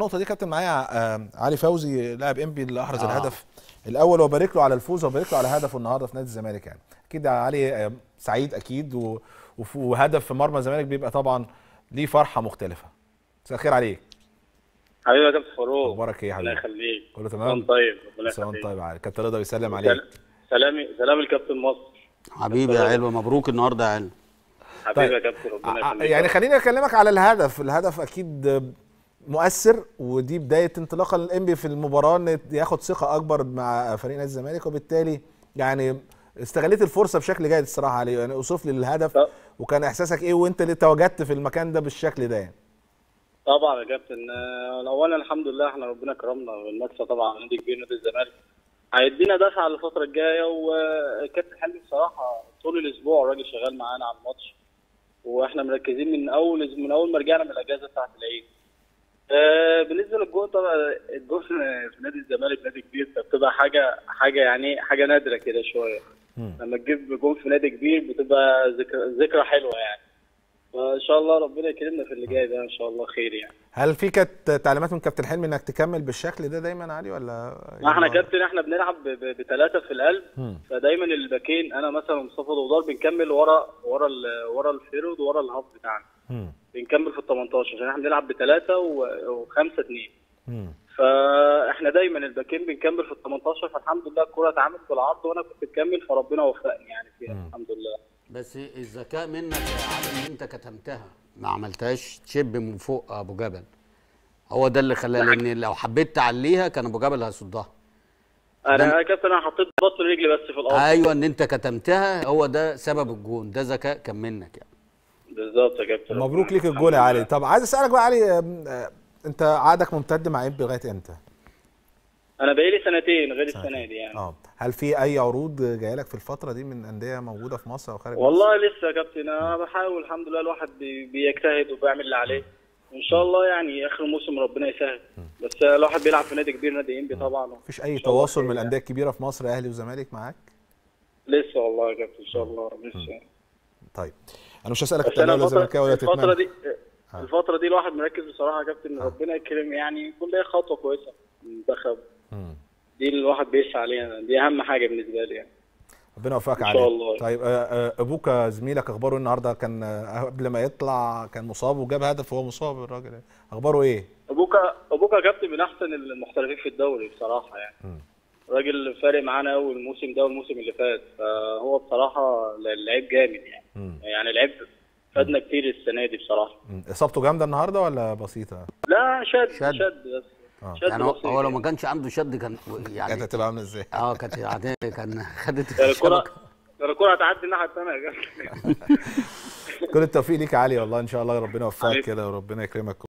النقطه دي كابتن معايا آه، علي فوزي لاعب انبي اللي احرز آه. الهدف الاول وبارك له على الفوز وبارك له على هدفه النهارده في نادي الزمالك يعني اكيد يا علي آه، سعيد اكيد و- وف- وهدف في مرمى الزمالك بيبقى طبعا ليه فرحه مختلفه مساء الخير عليك حبيبي يا كابتن فاروق اخبارك ايه يا الله حبيبي يخليك كله سلام تمام طيب ربنا سلام يخليك طيب يا علي كابتن رضا بيسلم عليك سل- سلامي سلام الكابتن مصر حبيبي يا علوة مبروك النهارده يا علوة حبيبي يا كابتن ربنا ع- يخليك يعني خليني اكلمك على الهدف الهدف اكيد مؤثر ودي بدايه انطلاقه للانبي في المباراه ان ياخد ثقه اكبر مع فريق نادي الزمالك وبالتالي يعني استغليت الفرصه بشكل جيد الصراحه علي يعني اوصف لي الهدف طب. وكان احساسك ايه وانت اللي تواجدت في المكان ده بالشكل ده يعني طبعا يا كابتن آه، اولا الحمد لله احنا ربنا كرمنا بالمكسب طبعا نادي كبير نادي الزمالك هيدينا دفعه للفتره الجايه وكابتن حلمي بصراحه طول الاسبوع الراجل شغال معانا على الماتش واحنا مركزين من اول من اول ما رجعنا من الاجازه بتاعت العيد آه، بالنسبه للجون طبعا الجون في نادي الزمالك نادي كبير فبتبقى حاجه حاجه يعني حاجه نادره كده شويه لما تجيب جون في نادي كبير بتبقى ذكرى ذكرى حلوه يعني فان شاء الله ربنا يكرمنا في اللي جاي ده ان شاء الله خير يعني هل في كانت تعليمات من كابتن حلمي انك تكمل بالشكل ده دايما علي ولا ما احنا كابتن احنا بنلعب بثلاثه في القلب مم. فدايما الباكين انا مثلا ومصطفى ضودار بنكمل ورا ورا ال- ورا الفيرود ورا الهاف بتاعنا مم. بنكمل في ال 18 عشان احنا بنلعب بثلاثه وخمسه اثنين مم. فاحنا دايما الباكين بنكمل في ال 18 فالحمد لله الكره اتعملت بالعرض وانا كنت مكمل فربنا وفقني يعني فيها الحمد لله بس الذكاء منك يا علي ان انت كتمتها ما عملتهاش تشب من فوق ابو جبل هو ده اللي خلاها لان لو حبيت تعليها كان ابو جبل هيصدها انا يا كابتن انا حطيت بطن رجلي بس في الارض ايوه ان انت كتمتها هو ده سبب الجون ده ذكاء كان منك يعني بالظبط يا كابتن مبروك ليك الجول يا علي طب عايز اسالك بقى علي آم، آه، انت عقدك ممتد مع انبي لغايه امتى؟ انا بقالي سنتين غير السنه دي يعني اه هل في اي عروض جايه لك في الفتره دي من انديه موجوده في مصر او خارج مصر؟ والله لسه يا كابتن انا بحاول الحمد لله الواحد بي- بيجتهد وبيعمل اللي عليه وان شاء الله يعني اخر موسم ربنا يسهل بس الواحد بيلعب في نادي كبير نادي انبي طبعا مفيش اي إن شاء الله تواصل خير من يعني. الانديه الكبيره في مصر اهلي وزمالك معاك؟ لسه والله يا كابتن ان شاء الله لسه طيب انا مش هسالك بس انت انا ولا زملكاوي ولا الفتره الفتره تتمنى دي الفتره دي الواحد مركز بصراحه يا كابتن ربنا يكرم يعني يكون ليا خطوه كويسه في المنتخب مم. دي اللي الواحد بيسعى عليها دي اهم حاجه بالنسبه لي يعني ربنا يوفقك إن علي شاء الله. طيب آه، آه، ابوك زميلك اخباره إيه النهارده كان آه، قبل ما يطلع كان مصاب وجاب هدف وهو مصاب الراجل اخباره ايه؟ ابوك ابوك يا كابتن من احسن المحترفين في الدوري بصراحه يعني راجل فارق معانا قوي الموسم ده والموسم اللي فات فهو بصراحه لعيب جامد يعني مم. يعني لعيب فادنا كتير السنه دي بصراحه مم. اصابته جامده النهارده ولا بسيطه؟ لا شد شد. شد, بس آه. شد يعني هو- بسيط هو لو ما يعني. كانش عنده شد كان كانت يعني هتبقى عامله ازاي؟ اه كانت يعني كان خدت كان الكره الشبكه كان الكره هتعدي الناحيه الثانيه يا كابتن كل التوفيق ليك يا علي والله ان شاء الله ربنا يوفقك حبيبي. كده وربنا يكرمك